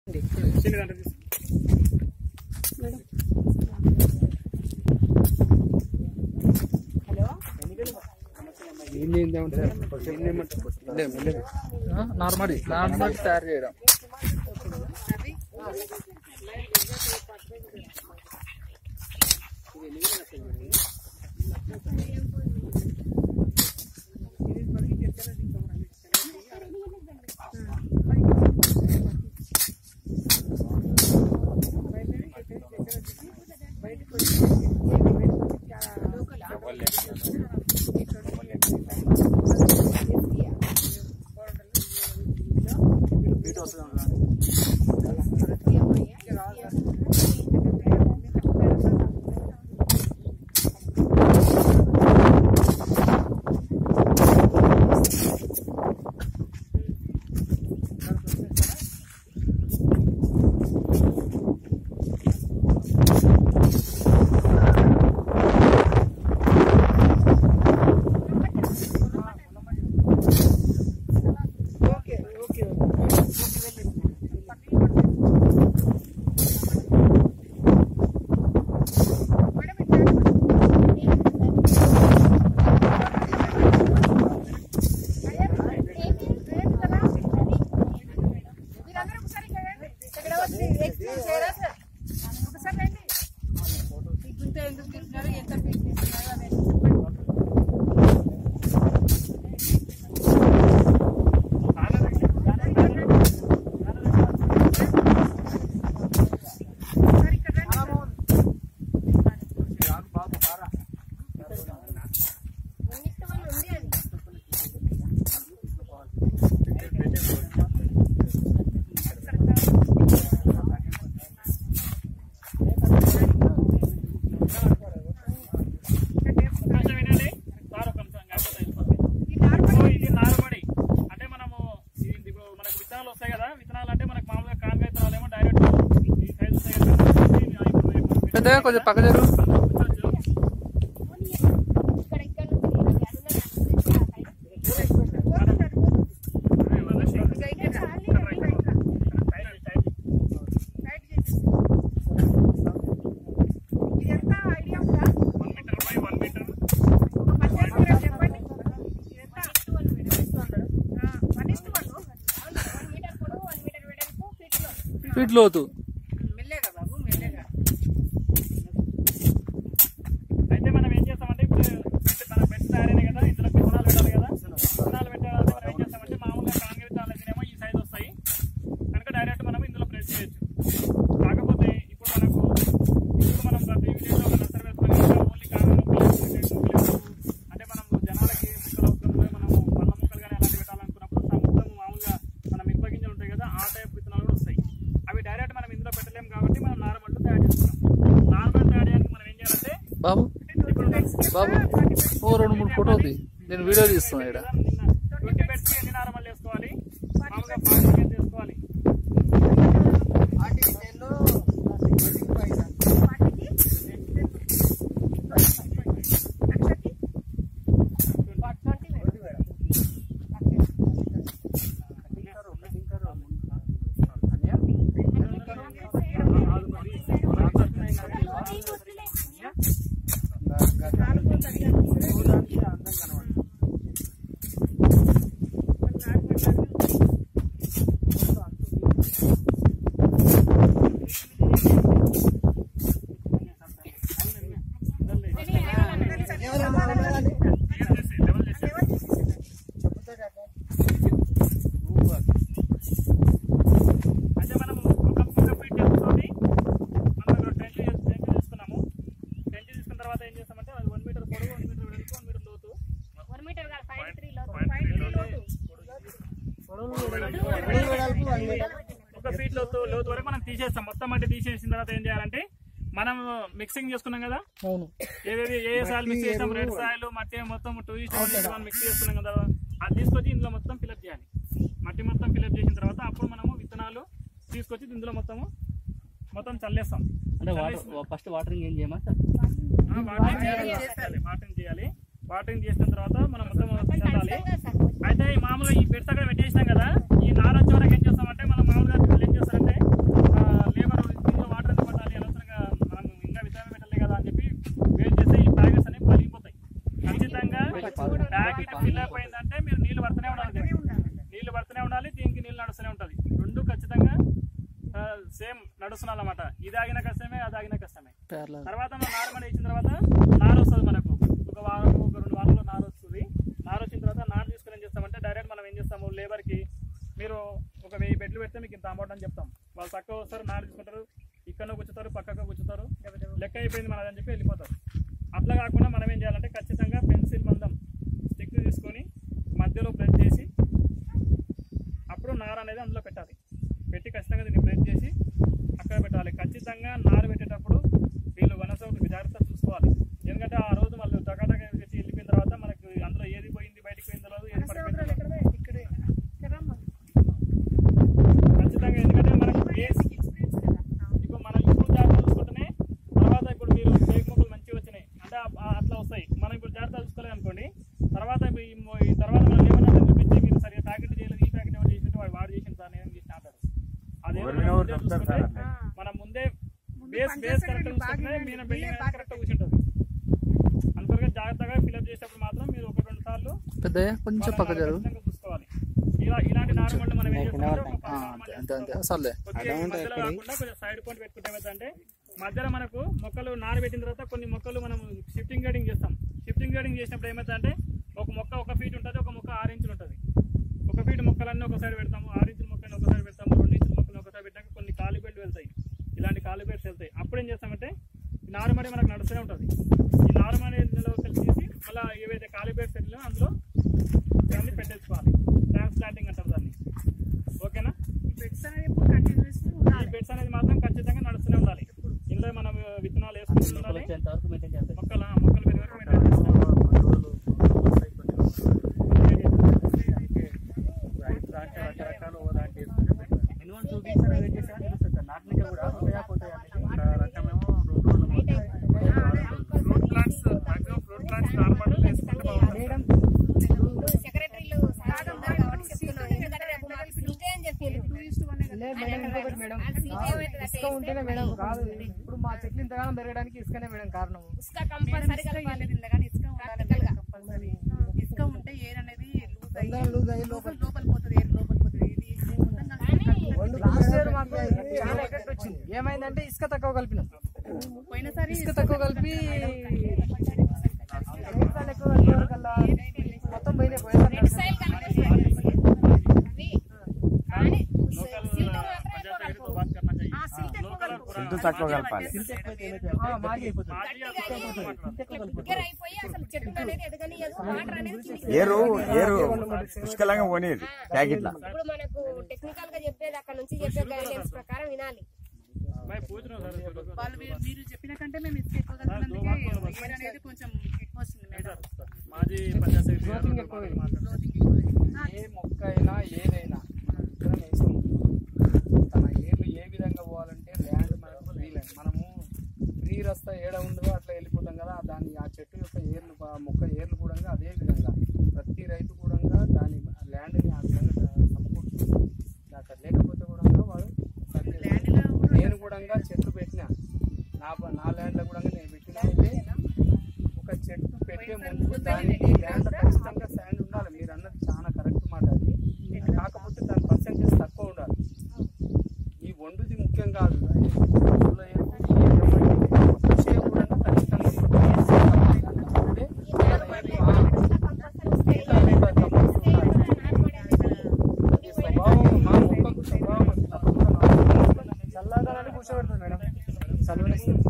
Normal normal తయారు చేయడం ఇది నారుమడి అంటే మనము ఇది ఇప్పుడు మనకు విత్తనాలు వస్తాయి కదా విత్తనాలు అంటే మనకు మామూలుగా కాంగ విత్తనాలు ఏమో డైరెక్ట్ ఈ సైజ్ వస్తాయి కదా ఇది ఇప్పుడు పెద్దగా కొంచెం పక్క జరుగు one metre by one metre feet లోతు అయితే మనం ఏం చేస్తామంటే ఇప్పుడు బెడ్ మన బెడ్ తయారైనాయి కదా ఇందులో విత్తనాలు పెట్టాలి కదా విత్తనాలు పెట్టాలంటే మనం ఏం చేస్తామంటే మామూలుగా కాంగ విత్తనాలు అయితేనేమో ఈ సైజ్ వస్తాయి కనుక డైరెక్ట్ మనం ఇందులో ప్రెస్ చేయొచ్చు కాకపోతే ఇప్పుడు మనకు ఇప్పుడు మనం ప్రతి విలేజ్లో ఒక నర్సరీ వేసుకొని ఓన్లీ కాంగ మొక్కలు వేసుకుంటే మొక్కలు అంటే మనం జనాలకి మొక్కలు అవసరం లేదు మనం పళ్ళ మొక్కలు కానీ అలాంటి పెట్టాలనుకున్నప్పుడు మొత్తం మామూలుగా మన మిరప గింజలు ఉంటాయి కదా ఆ టైప్ విత్తనాలు కూడా వస్తాయి అవి డైరెక్ట్ మనం ఇందులో పెట్టలేము కాబట్టి మనం నార్మల్ తయారు చేసుకున్నాం నార్మల్ తయారు చేయడానికి మనం ఏం చేయాలంటే బాబు బాబు ఓ రెండు మూడు ఫోటో ఉంది నేను వీడియో తీస్తున్నా ఇక్కడ ట్వంటీ బెడ్స్ ఎన్ని నార్మల్ చేసుకోవాలి మామూలుగా ఫార్టీ బెడ్స్ చేసుకోవాలి అంటే మనం ఒక ఒక ఫీట్ డెప్త్ తోటి మనం ఇక్కడ టెంట్ టెంట్ తీసుకున్నాము టెంట్ తీసుకున్న తర్వాత ఏం చేస్తామంటే అది వన్ మీటర్ పొడవు వన్ మీటర్ వెడల్పు వన్ మీటర్ లోతు ఒక ఫీట్ లోతు లోతు వరకు మనం తీసేస్తాం మొత్తం అంటే తీసేసిన తర్వాత ఏం చేయాలంటే మనం మిక్సింగ్ చేసుకున్నాం కదా ఏవేవి ఏ సాయిల్ మిక్స్ చేసాం రెడ్ సాయిల్ మట్టి మొత్తం టూ ఇస్ట్ వన్ మిక్స్ చేసుకున్నాం కదా అది తీసుకొచ్చి ఇందులో మొత్తం ఫిల్అప్ చేయాలి మట్టి మొత్తం ఫిల్అప్ చేసిన తర్వాత అప్పుడు మనము విత్తనాలు తీసుకొచ్చి ఇందులో మొత్తము మొత్తం చల్లేస్తాం అంటే వాటర్ ఫస్ట్ వాటరింగ్ ఏం చేయమా సార్ ఆ, వాటరింగ్ చేయాలి వాటరింగ్ చేయాలి వాటరింగ్ చేసిన తర్వాత మనం మొత్తం చల్లాలి అయితే ఈ మామూలుగా ఈ బెడ్స్ అక్కడ పెట్టేసినాం కదా ఈ నార వచ్చే వరకు ఏం చేస్తామంటే మనం మామూలుగా వీళ్ళు ఏం చేస్తారంటే సేమ్ నడుస్తున్నాను అనమాట ఇది ఆగిన కష్టమే అది ఆగిన కష్టమే పేర్ల తర్వాత మనం నారు మండి ఇచ్చిన తర్వాత నారు వస్తుంది మనకు ఒక వారం ఒక రెండు వారాల్లో నారు వస్తుంది నారు వచ్చిన తర్వాత నారు తీసుకుని ఏం చేస్తామంటే డైరెక్ట్ మనం ఏం చేస్తాము లేబర్కి మీరు ఒక వెయ్యి బెడ్లు పెడితే మీకు ఇంత అమౌంట్ అని చెప్తాం వాళ్ళు తక్కువ వస్తారు నారు తీసుకుంటారు ఇక్కడ కూర్చుతారు పక్కకు కూర్చుతారు లెక్క అయిపోయింది మనది అని చెప్పి వెళ్ళిపోతారు అట్లా కాకుండా మనం ఏం చేయాలంటే ఖచ్చితంగా పెన్సిల్ మందం స్టిక్ తీసుకొని మధ్యలో ప్రెస్ చేసి అప్పుడు నార అనేది అందులో పెట్టాలి పెట్టి ఖచ్చితంగా దీన్ని ప్రెస్ చేసి అక్కడ పెట్టాలి ఖచ్చితంగా నారు పెట్టేటప్పుడు వీళ్ళు వనస జాగ్రత్త చూసుకోవాలి ఎందుకంటే ఆ రోజు మళ్ళీ టకాటక పెట్టి వెళ్ళిపోయిన తర్వాత మనకు అందులో ఏది పోయింది బయటికి పోయిందో లేదు ఏది పడిపోయిందో తెలియదు. ఖచ్చితంగా ఎందుకంటే మనకు బేస్ ఇప్పుడు మనం ఇప్పుడు జాగ్రత్త చూసుకుంటేనే తర్వాత ఇప్పుడు మీరు బ్రేక్ మొక్కలు మంచిగా వచ్చినాయి అంటే ఆ- ఆ అట్లా వస్తాయి మనం ఇప్పుడు జాగ్రత్త చూసుకోలేదు అనుకోండి తర్వాత ఇప్పుడు ఈ మొ- ఈ తర్వాత మనం ఏమన్నా చూపించి మీరు సరిగా ప్యాకెట్ చేయలేదు ఈ ప్యాకెట్ ఎవరు చేసింటే వాడు వాడు చేసిన సార్ నేను చేసిన అంటారు అదే మనం ముందే చూసుకుంటే మనం ముందే బేస్ బేస్ కరెక్ట్ చూసుకుంటే మీద బిల్డింగ్ కరెక్ట్ కూర్చుంటుంది అనుకోగా జాగ్రత్తగా ఫిల్అప్ చేసేటప్పుడు మాత్రం మీరు ఒక రెండు సార్లు పెద్దయ్య కొంచెం పక్క జరుగు ఖచ్చితంగా చూసుకోవాలి ఇలా ఇలాంటి నార్మల్ మనం ఏం చేస్తామంటే ఒక ఆ, పది అంతే అంతే అంతే అసలే కొద్దిగా ఈ మధ్యలో కాకుండా కొంచెం సైడ్ పాయింట్ పెట్టుకుంటే ఏమైందంటే మధ్యలో మనకు మొక్కలు నానబెట్టిన తర్వాత కొన్ని మొక్కలు మనం షిఫ్టింగ్ గేడింగ్ చేస్తాం షిఫ్టింగ్ గేడింగ్ చేసినప్పుడు ఏమైందంటే ఒక మొక్క ఒక ఫీట్ ఉంటుంది ఒక మొక్క ఆరు ఇంచులు ఉంటుంది ఒక ఫీట్ మొక్కలన్నీ ఒక సైడ్ పెడతాము ఆరు ఇంచుల మొక్కని ఒక సైడ్ పెడతాము రెండు ఇంచుల మొక్కలు ఒక సైడ్ పెట్టాక కొన్ని ఖాళీ బెడ్లు వెళ్తాయి ఇలాంటి ఖాళీ బెడ్స్ వెళ్తాయి అప్పుడు ఏం చేస్తామంటే ఈ నారుమడి మనకు నడుస్తూనే ఉంటుంది ఈ నారుమడిలో కలిసి మళ్ళీ ఏవైతే ఖాళీ బెడ్స్ వెళ్ళినా అందులో ఇవన్నీ పెట్టేసుకోవాలి ట్రాన్స్ప్లాంటింగ్ అంటారు దాన్ని ఓకేనా ఈ బెడ్స్ అనేది మాత్రం ఖచ్చితంగా నడుస్తూనే ఉండాలి ఇందులో మనం విత్తనాలు వేసుకుంటూ ఉండాలి ఎంత వరకు మెయింటైన్ చేస్తారు మొక్కల మొక్కలు పెరిగే వరకు maintain చేస్తాం. మినిమం టూ వీక్స్ అని వెయిట్ చేస్తే తెలుస్తుంది సార్ నాటినాక కూడా ఉంటాయా పోతాయా అనేది fruit plants maximum fruit plants normal వేసుకుంటే బాగుంటుంది సెక్రటరీలు సార్ ఉన్నారు కాబట్టి చెప్తున్నాను ఎందుకంటే రేపు మాకు సీటే అని చెప్పారు మేడం ఇంకొకటి మేడం ఇసుక ఉంటేనే మేడం కాదు ఇప్పుడు మా చెట్లు ఇంతగానం పెరగడానికి ఇసుకనే మేడం కారణం ఇసుక కంపల్సరీ కలపాలి Practical గా. ఇసుక ఉంటే ఎయిర్ అనేది లూజ్ అయ్యి తొందరగా లూజ్ అయ్యి లోపల లోపల పోతుంది ఎయిర్ లోపల పోతుంది ఇది కానీ లాస్ట్ ఇయర్ మాకు చాలా ఎఫెక్ట్ వచ్చింది ఏమైందంటే ఇసుక తక్కువ కలిపినాం పోయినసారి ఇసుక తక్కువ కలిపి ఎన్నిసార్లు ఎక్కువ కలిపే వరకల్లా మొత్తం పోయినాయి పోయిన మిసైల్ కలిపేసి అవి కానీ లోకల్ సిల్ట్ మాత్రం ఎక్కువ పంచాయతీ కలపాలి. బాత్ కర్నా चाहिए ఆ సిల్ట్ ఎక్కువ కలపాలి. తక్కువ కలపాలి మాజీ దగ్గర అయిపోయి అసలు చెట్టు అనేది ఎదగనియదు వాటర్ అనేది కిందికి ఏరు ఏరు పుష్కలంగా పోనీరు ప్యాకెట్ల ఇప్పుడు మనకు టెక్నికల్ గా చెప్పేది అక్కడ నుంచి చెప్పే గైడ్లైన్స్ ప్రకారం వినాలి भाई पूछ रहा हूँ सर వాళ్ళు మీరు- మీరు చెప్పిన కంటే మేము ఇసుక ఎక్కువ కలిపినందుకే ఎయిర్ అనేది కొంచెం ఎక్కువ వస్తుంది మేడం మాజీ పంచాయతీ Growthing ఎక్కువ. గ్రోతింగ్ ఎక్కువ ఏ మొక్క అయినా ఏదైనా మనం విత్తనం వేస్తాము తన ఏర్లు ఏ విధంగా పోవాలంటే ల్యాండ్ మనకు ఫ్రీ ల్యాండ్ మనము ఫ్రీ రస్తా ఏడ ఉండదో అట్లా వెళ్ళిపోతాం కదా దాని ఆ చెట్టు యొక్క ఏర్లు ఆ మొక్క ఏర్లు కూడా అదే విధంగా ప్రతి రైతు కూడా దాని ల్యాండ్ని ఆ విధంగా సమకూర్చుకుంటాం అక్కడ లేకపోతే కూడా వాడు ల్యాండ్లో కూడా నేను కూడా చెట్టు పెట్టిన నా ప- నా ల్యాండ్లో కూడా నేను పెట్టిన అయితే ఒక చెట్టు పెట్టే ముందు దానికి ల్యాండ్ ఖచ్చితంగా శాండ్ ఉండాలి మీరు అన్నది చాలా కరెక్ట్ మాట అది కాకపోతే దాని పర్సెంటేజ్ తక్కువ ఉండాలి ఈ వండుది ముఖ్యం కాదు అందులో ఏమో ఈ ఎర్రమట్టి విషయం కూడా ఖచ్చితంగా ఉంటే ఈ స్వభావం మా మొక్కకు స్వభావం అది తప్పకుండా చల్లదనాన్ని కూర్చోబెడుతుంది మేడం చల్లనిస్తుంది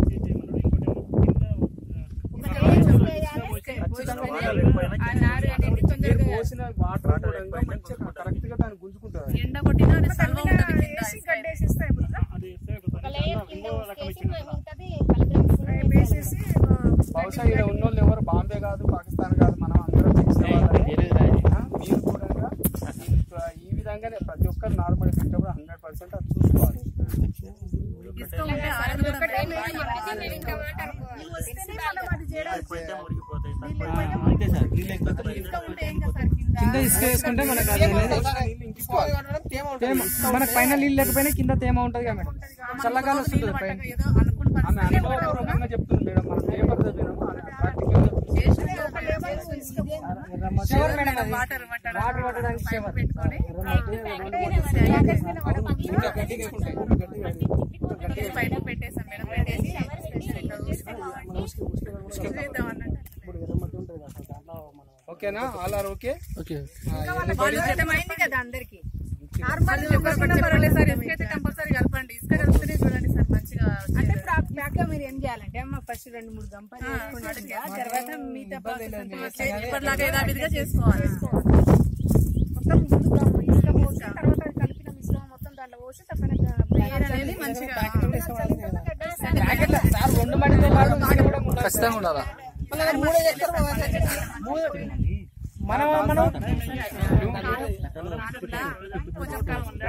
ఖచ్చితంగా వాడాలి. ఆ నారు అనేది మీరు తొందరగా పోసిన వాటర్ కూడా మంచిగా కరెక్ట్ గా దాన్ని గుంజుకుంటుంది ఎండ కొట్టినా అది సల్వ ఉంటుంది కింద ఇసుక. అది సేపు ఒక లేయర్ కింద వేసి మిగతాది కలిపేసి బహుశా ఇక్కడ ఉన్న వాళ్ళు ఎవరు బాంబే కాదు పాకిస్తాన్ కాదు మనం అందరం తెలిసిన వాళ్ళమే. ఆ, మీరు కూడా ఈ- ఈ విధంగానే ప్రతి ఒక్కరు నార్మల్ పెట్టినప్పుడు హండ్రెడ్ పర్సెంట్ అది చూసుకోవాలి ఇసుక ఉంటే ఆరదు కూడా ఒకటే మేము చెప్పింది ఇంకా మాట అనుకోవాలి. అయిపోతే మురిగిపోతాయి అంతే సార్ నీళ్ళు లేకపోతే ఇసుక ఉంటే ఏం కదా సార్ కింద కింద ఇసుక వేసుకుంటే మనకు అది అనేది తేమ మనకు పైన నీళ్ళు లేకపోయినా కింద తేమ ఉంటది కదా మేడం చల్లగాలి వస్తుంటది పైన ఏదో అనుకుని ఆమె అనుభవపూర్వకంగా చెప్తుంది మేడం మనం పేపర్ చదివినాము ఆమె practical గా షవర్ మేడం అది వాటర్ వాటర్ పట్టడానికి షవర్ పెట్టుకొని పైన పెట్టేసాం మేడం పెట్టేసి చేద్దాం అన్నట్టు ఓకేనా ఆల్ ఆర్ ఓకే ఓకే వాళ్ళు అర్థమైంది కదా అందరికి నార్మల్ పర్వాలేదు సార్ ఇసుక అయితే కంపల్సరీ కలపండి ఇసుక కలిపితేనే చూడండి సార్ మంచిగా అంటే ప్రాక్టికల్ గా మీరు ఏం చేయాలంటే అమ్మ ఫస్ట్ రెండు మూడు గంపలు వేసుకుని ఆ తర్వాత మిగతా ఇప్పటిలాగా యథావిధిగా చేసుకోవాలి మొత్తం ముందు గమ్ము ఇసుక పోసి తర్వాత అది కలిపిన మిశ్రమం మొత్తం దాంట్లో పోసి తప్పన ఏర్ అనేది మంచిగా ప్యాకెట్ల సార్ రెండు మడితో పాటు ఇసుక కూడా ఉండాలి. ఖచ్చితంగా ఉండాలా మనం మనం కొంచెం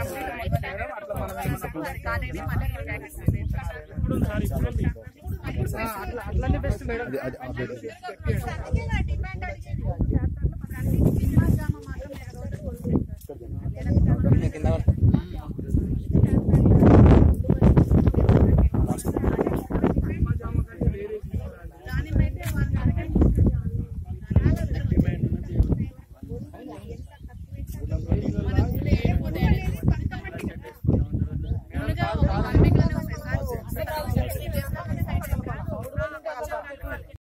కానీ మళ్ళీ ప్రాక్టీస్ చేయండి. అట్లా అట్లనే బెస్ట్ మేడం దాని